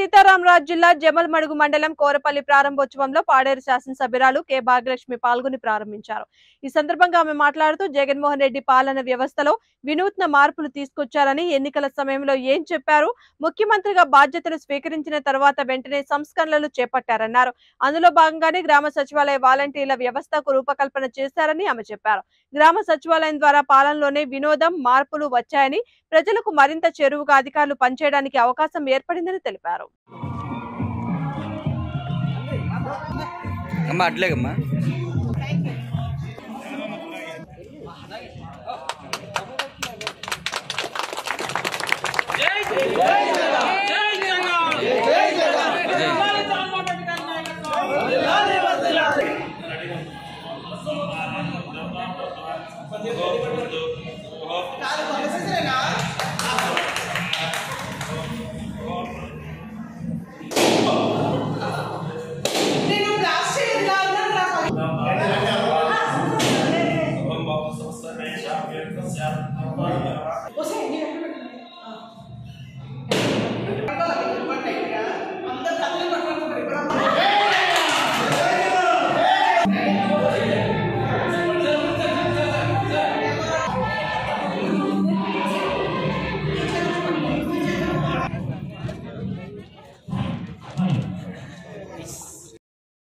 సీతారామరాజు జిల్లా జమల్మడుగు మండలం కోరపల్లి ప్రారంభోత్సవంలో పాడేరు శాసనసభ్యురాలు కె భాగ్యలక్ష్మి పాల్గొని ప్రారంభించారు ఈ సందర్భంగా ఆమె మాట్లాడుతూ జగన్మోహన్ రెడ్డి పాలన వ్యవస్థలో వినూత్న మార్పులు తీసుకొచ్చారని ఎన్నికల సమయంలో ఏం చెప్పారు ముఖ్యమంత్రిగా బాధ్యతలు స్వీకరించిన తర్వాత వెంటనే సంస్కరణలు చేపట్టారన్నారు అందులో భాగంగానే గ్రామ సచివాలయ వాలంటీర్ల వ్యవస్థకు రూపకల్పన చేశారని ఆమె చెప్పారు గ్రామ సచివాలయం ద్వారా పాలనలోనే వినోదం మార్పులు వచ్చాయని ప్రజలకు మరింత చేరువుగా అధికారులు పనిచేయడానికి అవకాశం ఏర్పడిందని తెలిపారు అమ్మా అట్లేగమ్మా నేను బ్లాస్ట్ చేయగలను నాకు సంస్థ